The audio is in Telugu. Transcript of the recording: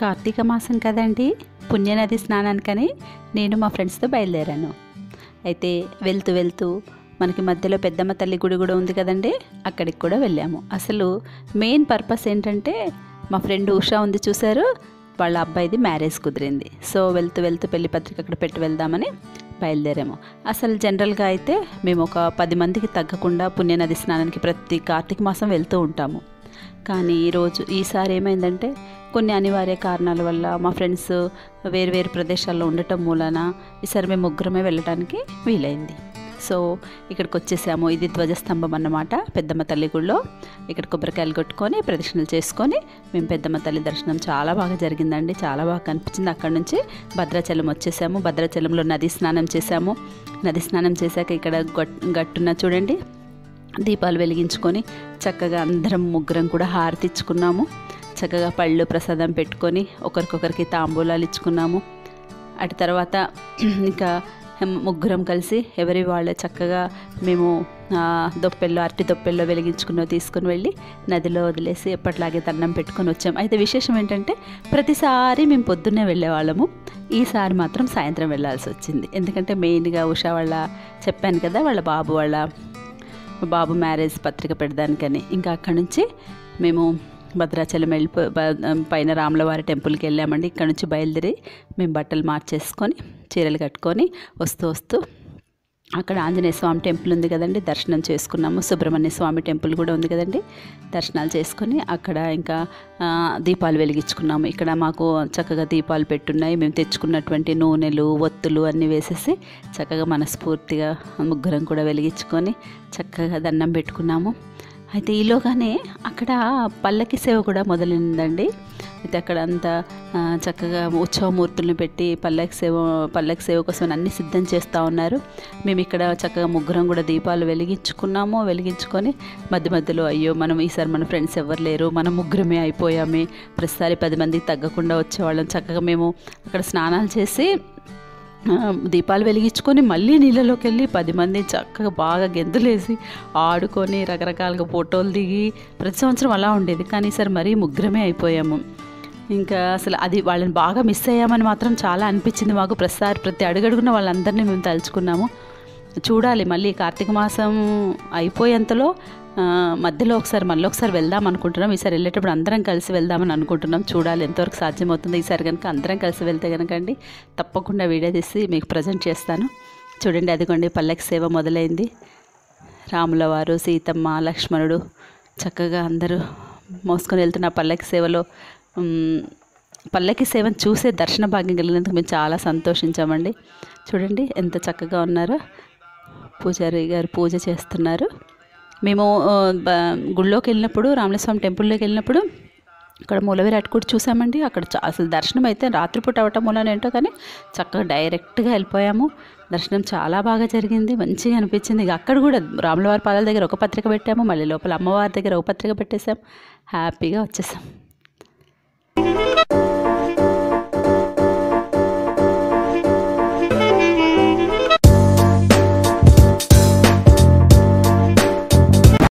కార్తీక మాసం కదండి పుణ్యనది స్నానానికని నేను మా ఫ్రెండ్స్తో బయలుదేరాను అయితే వెళ్తూ వెళ్తూ మనకి మధ్యలో పెద్దమ్మ తల్లి గుడి కూడా ఉంది కదండి అక్కడికి కూడా వెళ్ళాము అసలు మెయిన్ పర్పస్ ఏంటంటే మా ఫ్రెండ్ ఉషా ఉంది చూసారు వాళ్ళ అబ్బాయిది మ్యారేజ్ కుదిరింది సో వెళ్తూ వెళ్తూ పెళ్లి పత్రిక అక్కడ పెట్టి వెళ్దామని బయలుదేరాము అసలు జనరల్గా అయితే మేము ఒక పది మందికి తగ్గకుండా పుణ్యనది స్నానానికి ప్రతి కార్తీక మాసం వెళ్తూ ఉంటాము కానీ ఈరోజు ఈసారి ఏమైందంటే కొన్ని అనివార్య కారణాల వల్ల మా ఫ్రెండ్స్ వేరు వేరు ప్రదేశాల్లో ఉండటం మూలన ఈసారి మేము ముగ్గురమే వెళ్ళడానికి వీలైంది సో ఇక్కడికి వచ్చేసాము ఇది ధ్వజస్తంభం అన్నమాట పెద్దమ్మ తల్లి గుడిలో ఇక్కడ కొబ్బరికాయలు కొట్టుకొని ప్రదక్షిణలు చేసుకొని మేము పెద్దమ్మ తల్లి దర్శనం చాలా బాగా జరిగిందండి చాలా బాగా కనిపించింది అక్కడ నుంచి భద్రాచలం వచ్చేసాము భద్రాచలంలో నది స్నానం చేసాము నది స్నానం చేశాక ఇక్కడ గట్ గట్టున చూడండి దీపాలు వెలిగించుకొని చక్కగా అందరం ముగ్గురం కూడా హారతిచ్చుకున్నాము చక్కగా పళ్ళు ప్రసాదం పెట్టుకొని ఒకరికొకరికి తాంబూలాలు ఇచ్చుకున్నాము అటు తర్వాత ఇంకా ముగ్గురం కలిసి ఎవరి వాళ్ళే చక్కగా మేము ఆ, దొప్పెల్లో అరటి దొప్పెల్లో వెలిగించుకున్న తీసుకుని వెళ్ళి నదిలో వదిలేసి ఎప్పటిలాగే దండం పెట్టుకొని వచ్చాం అయితే విశేషం ఏంటంటే ప్రతిసారి మేము పొద్దున్నే వెళ్ళేవాళ్ళము ఈసారి మాత్రం సాయంత్రం వెళ్ళాల్సి వచ్చింది ఎందుకంటే మెయిన్గా ఉషా వాళ్ళ చెప్పాను కదా వాళ్ళ బాబు వాళ్ళ బాబు మ్యారేజ్ పత్రిక పెడదానికని ఇంకా అక్కడి నుంచి మేము భద్రాచలం వెళ్ళిపో బ- పైన రాములవారి టెంపుల్కి వెళ్ళామండి ఇక్కడ నుంచి బయలుదేరి మేము బట్టలు మార్చేసుకొని చీరలు కట్టుకొని వస్తూ వస్తూ అక్కడ ఆంజనేయ స్వామి టెంపుల్ ఉంది కదండి దర్శనం చేసుకున్నాము సుబ్రహ్మణ్య స్వామి టెంపుల్ కూడా ఉంది కదండి దర్శనాలు చేసుకొని అక్కడ ఇంకా ఆ, దీపాలు వెలిగించుకున్నాము ఇక్కడ మాకు చక్కగా దీపాలు పెట్టున్నాయి మేము తెచ్చుకున్నటువంటి నూనెలు ఒత్తులు అన్నీ వేసేసి చక్కగా మనస్ఫూర్తిగా ముగ్గురం కూడా వెలిగించుకొని చక్కగా దండం పెట్టుకున్నాము అయితే ఈలోగానే అక్కడ పల్లకి సేవ కూడా మొదలైందండి అయితే అక్కడ అంతా ఆ, చక్కగా ఉత్సవమూర్తులను పెట్టి పల్లకి సేవ పల్లకి సేవ కోసం అన్ని సిద్ధం చేస్తూ ఉన్నారు మేము ఇక్కడ చక్కగా ముగ్గురం కూడా దీపాలు వెలిగించుకున్నాము వెలిగించుకొని మధ్య మధ్యలో అయ్యో మనం ఈసారి మన ఫ్రెండ్స్ ఎవరు లేరు మనం ముగ్గురమే అయిపోయామే ప్రతిసారి పది మందికి తగ్గకుండా వచ్చేవాళ్ళం చక్కగా మేము అక్కడ స్నానాలు చేసి ఆ, దీపాలు వెలిగించుకొని మళ్ళీ నీళ్ళలోకి వెళ్ళి పది మంది చక్కగా బాగా గెంతులేసి ఆడుకొని రకరకాలుగా ఫోటోలు దిగి ప్రతి సంవత్సరం అలా ఉండేది కానీ ఈసారి మరీ ముగ్గురమే అయిపోయాము ఇంకా అసలు అది వాళ్ళని బాగా మిస్ అయ్యామని మాత్రం చాలా అనిపించింది మాకు ప్రతిసారి ప్రతి అడుగడుగున వాళ్ళందరినీ మేము తలుచుకున్నాము చూడాలి మళ్ళీ కార్తీక మాసం అయిపోయేంతలో ఆ, మధ్యలో ఒకసారి మళ్ళీ ఒకసారి వెళ్దాం అనుకుంటున్నాం ఈసారి వెళ్ళేటప్పుడు అందరం కలిసి వెళ్దామని అనుకుంటున్నాం చూడాలి ఎంతవరకు సాధ్యమవుతుంది ఈసారి కనుక అందరం కలిసి వెళ్తే కనుక అండి తప్పకుండా వీడియో తీసి మీకు ప్రజెంట్ చేస్తాను చూడండి అదిగోండి పల్లకి సేవ మొదలైంది రాముల వారు సీతమ్మ లక్ష్మణుడు చక్కగా అందరూ మోసుకొని వెళ్తున్న ఆ పల్లకి సేవలో ఉమ్, పల్లకి సేవను చూసే దర్శన భాగ్యం కలిగినందుకు మేము చాలా సంతోషించామండి చూడండి ఎంత చక్కగా ఉన్నారో పూజారి గారు పూజ చేస్తున్నారు మేము ఆ, బ- గుళ్ళోకి వెళ్ళినప్పుడు రామలస్వామి టెంపుల్లోకి వెళ్ళినప్పుడు అక్కడ మూలవిరాట్ కూడా చూసామండి అక్కడ చా- అసలు దర్శనం అయితే రాత్రిపూట అవటం మూలన ఏంటో కానీ చక్కగా డైరెక్ట్గా వెళ్ళిపోయాము దర్శనం చాలా బాగా జరిగింది మంచిగా అనిపించింది ఇక అక్కడ కూడా రాములవారి పాదాల దగ్గర ఒక పత్రిక పెట్టాము మళ్ళీ లోపల అమ్మవారి దగ్గర ఒక పత్రిక పెట్టేసాం హ్యాపీగా వచ్చేసాం